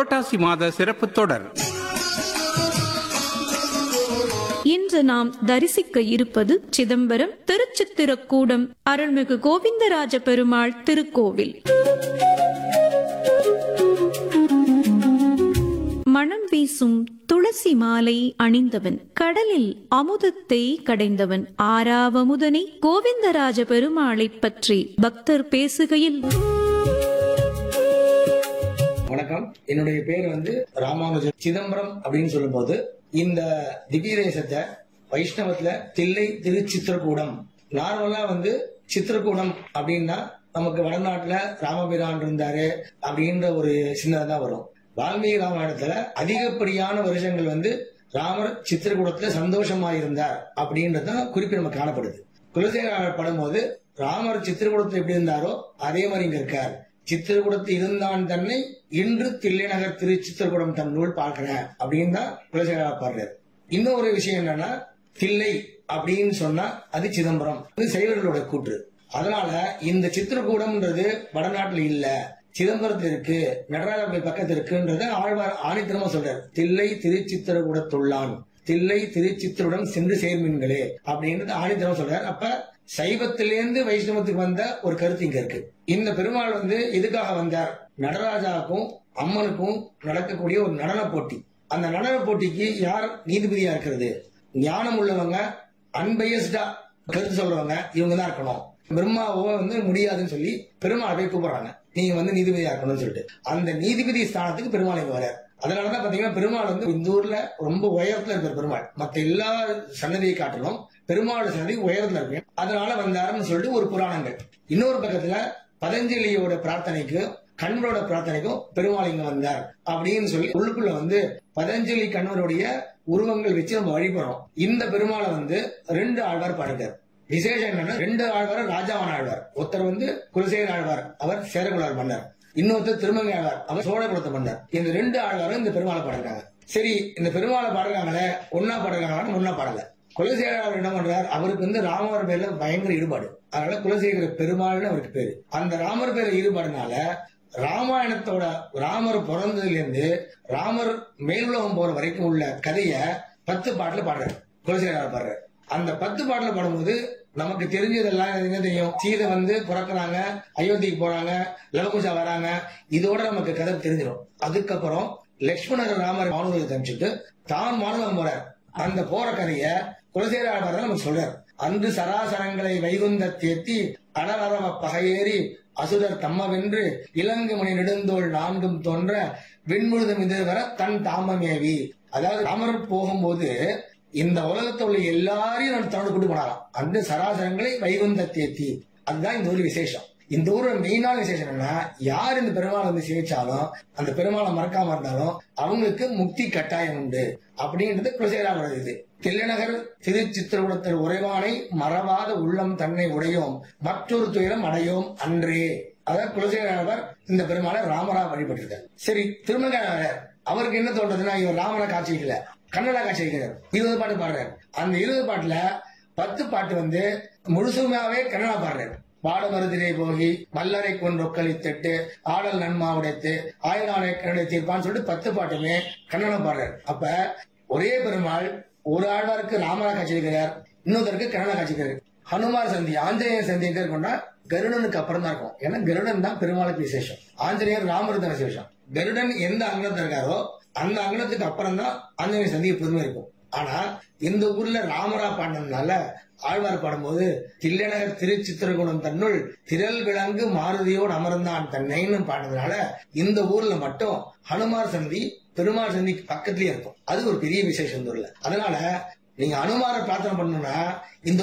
புரட்டாசி மாத சிறப்பு தொடர் இன்று நாம் தரிசிக்க இருப்பது சிதம்பரம் திருச்சித்திரக்கூடம் அருள்மிகு கோவிந்தராஜ பெருமாள் திருக்கோவில் மணம் வீசும் துளசி மாலை அணிந்தவன் கடலில் அமுதத்தை கடைந்தவன் ஆறாவமுதனை கோவிந்தராஜ பெருமாளைப் பற்றி பக்தர் பேசுகையில் வணக்கம் என்னுடைய பேர் வந்து ராமானுஜன் சிதம்பரம் அப்படின்னு சொல்லும்போது இந்த திவ்ய தேசத்தை வைஷ்ணவத்துல தில்லை திருச்சித்திரக்கூடம் நார்மலா வந்து சித்திரக்கூடம் அப்படின்னா நமக்கு வடநாட்டுல ராமபிரான் இருந்தாரு அப்படின்ற ஒரு சின்னதா தான் வரும் வால்மீகி ராமாயணத்துல அதிகப்படியான வருஷங்கள் வந்து ராமர் சித்திரக்கூடத்துல சந்தோஷமா இருந்தார் அப்படின்றதுதான் குறிப்பு நமக்கு காணப்படுது குலசேகர படும்போது ராமர் சித்திரக்கூடத்துல எப்படி இருந்தாரோ அதே மாதிரி இங்க இருக்கார் சித்திரகுடத்து இருந்தான் தன்னை இன்று தில்லைநகர் திருச்சித்திரகுடம் தன் நூல் பார்க்கிறேன் அப்படின்னு தான் குலசேகரா பாடுறாரு இன்னொரு விஷயம் என்னன்னா தில்லை அப்படின்னு சொன்னா அது சிதம்பரம் இது சைவர்களோட கூற்று அதனால இந்த சித்திரகூடம்ன்றது வடநாட்டுல இல்ல சிதம்பரத்துல இருக்கு நடராஜ கோயில் பக்கத்துல இருக்குன்றத ஆழ்வார் ஆணித்தனமா சொல்றாரு தில்லை திருச்சித்திரகுடத்துள்ளான் தில்லை திருச்சித்திருடன் சென்று சேர்மீன்களே அப்படின்றது ஆணித்தனமா சொல்றாரு அப்ப சைவத்திலேருந்து வைஷ்ணவத்துக்கு வந்த ஒரு கருத்து இங்க இருக்கு இந்த பெருமாள் வந்து எதுக்காக வந்தார் நடராஜாவுக்கும் அம்மனுக்கும் நடக்கக்கூடிய ஒரு நடன போட்டி அந்த நடன போட்டிக்கு யார் நீதிபதியா இருக்கிறது ஞானம் உள்ளவங்க அன்பயஸ்டா கருத்து சொல்றவங்க இவங்க தான் இருக்கணும் பிரம்மாவோ வந்து முடியாதுன்னு சொல்லி பெருமாளை போய் கூப்பிடுறாங்க நீங்க வந்து நீதிபதியா இருக்கணும்னு சொல்லிட்டு அந்த நீதிபதி ஸ்தானத்துக்கு பெருமாள் இங்க வரார் அதனாலதான் பாத்தீங்கன்னா பெருமாள் வந்து இந்த ஊர்ல ரொம்ப உயரத்துல இருக்கிற பெருமாள் மத்த எல்லா சன்னதியை காட்டிலும் பெருமாள் சன்னதி உயரத்துல இருக்கு அதனால வந்தாருன்னு சொல்லிட்டு ஒரு புராணங்கள் இன்னொரு பக்கத்துல பதஞ்சலியோட பிரார்த்தனைக்கு கண்வரோட பிரார்த்தனைக்கும் பெருமாள் இங்க வந்தார் அப்படின்னு சொல்லி உள்ளுக்குள்ள வந்து பதஞ்சலி கண்வருடைய உருவங்கள் வச்சு நம்ம வழிபடுறோம் இந்த பெருமாளை வந்து ரெண்டு ஆழ்வார் பாடுகிறார் விசேஷம் என்னன்னா ரெண்டு ஆழ்வார் ராஜாவான ஆழ்வார் ஒருத்தர் வந்து குலசேகர ஆழ்வார் அவர் சேரகுலார் மன்னர் இன்னொருத்தர் திருமங்கை ஆழ்வார் அவர் சோழகுலத்த மன்னர் இந்த ரெண்டு ஆழ்வாரும் இந்த பெருமாளை பாடுறாங்க சரி இந்த பெருமாளை பாடுறாங்களே ஒன்னா பாடுறாங்கன்னு ஒன்னா பாடல குலசேகர என்ன பண்றார் அவருக்கு வந்து ராமர் பேர்ல பயங்கர ஈடுபாடு அதனால குலசேகர பெருமாள்னு அவருக்கு பேரு அந்த ராமர் பேர்ல ஈடுபாடுனால ராமாயணத்தோட ராமர் பிறந்ததுல இருந்து ராமர் மேலுலகம் போற வரைக்கும் உள்ள கதைய பத்து பாட்டுல பாடுறாரு குலசேகர பாடுறாரு அந்த பத்து பாட்டுல பாடும்போது நமக்கு தெரிஞ்சதெல்லாம் என்ன தெரியும் சீதை வந்து பிறக்குறாங்க அயோத்திக்கு போறாங்க லவகுஷா வராங்க இதோட நமக்கு கதை தெரிஞ்சிடும் அதுக்கப்புறம் லட்சுமணர் ராமர் மாணவர்களுக்கு அனுப்பிச்சுட்டு தான் மாணவன் போறார் அந்த போற கதைய குலசேகர ஆழ்வார் தான் நமக்கு சொல்றார் அன்று சராசரங்களை வைகுந்த தேத்தி அடவரவ பகையேறி அசுரர் தம்மவென்று இலங்கு மணி நெடுந்தோள் நான்கும் தோன்ற விண்முழுதும் எதிர்வர தன் தாமமேவி அதாவது ராமர் போகும்போது இந்த உலகத்தில் உள்ள எல்லாரையும் நான் தன்னோட கூட்டு போனாராம் அந்த சராசரங்களை வைகுந்த தேத்தி அதுதான் இந்த ஊர் விசேஷம் இந்த ஊரோட மெயினான விசேஷம் என்னன்னா யார் இந்த பெருமாளை வந்து சேவிச்சாலும் அந்த பெருமாளை மறக்காம இருந்தாலும் அவங்களுக்கு முக்தி கட்டாயம் உண்டு அப்படின்றது குலசேகரா இது தில்லைநகர் திருச்சித்திரகுடத்தில் உறைவானை மறவாத உள்ளம் தன்னை உடையோம் மற்றொரு துயரம் அடையோம் அன்றே அதாவது குலசேகரவர் இந்த பெருமாளை ராமரா வழிபட்டிருக்கார் சரி திருமங்கையாளர் அவருக்கு என்ன தோன்றதுன்னா இவர் ராமரை காட்சி வைக்கல கன்னடா காட்சி வைக்கிறார் இருபது பாட்டு பாடுறாரு அந்த இருபது பாட்டுல பத்து பாட்டு வந்து முழுசுமாவே கன்னடா பாடுறாரு பாட மருதிலே போகி மல்லரை கொன்றொக்களித்திட்டு ஆடல் நன்மா உடைத்து ஆயிரானை கன்னடை தீர்ப்பான்னு சொல்லிட்டு பத்து பாட்டுமே கன்னடம் பாடுறாரு அப்ப ஒரே பெருமாள் ஒரு ஆழ்வாருக்கு ராமரா காட்சி வைக்கிறார் இன்னொருத்தருக்கு கன்னடா காட்சி வைக்கிறார் ஹனுமார் சந்தி ஆஞ்சநேயர் சந்தி எங்க இருக்கும்னா கருடனுக்கு அப்புறம் தான் இருக்கும் ஏன்னா கருடன் தான் பெருமாளுக்கு விசேஷம் ஆஞ்சநேயர் ராமர் தான் விசேஷம் கருடன் எந்த அங்கனத்துல இருக்காரோ அந்த அங்கனத்துக்கு அப்புறம் தான் ஆஞ்சநேயர் சந்தி எப்போதுமே இருக்கும் ஆனா இந்த ஊர்ல ராமரா பாடினதுனால ஆழ்வார் பாடும்போது தில்லைநகர் திருச்சித்திரகுணம் தன்னுள் திரள் விலங்கு மாருதியோடு அமர்ந்தான் தன்னைன்னு பாடினதுனால இந்த ஊர்ல மட்டும் ஹனுமார் சந்தி பெருமாள் சந்திக்கு பக்கத்துலயே இருக்கும் அது ஒரு பெரிய விசேஷம் இந்த ஊர்ல அதனால நீங்க அனுமாரை பிரார்த்தனை பண்ணணும்னா இந்த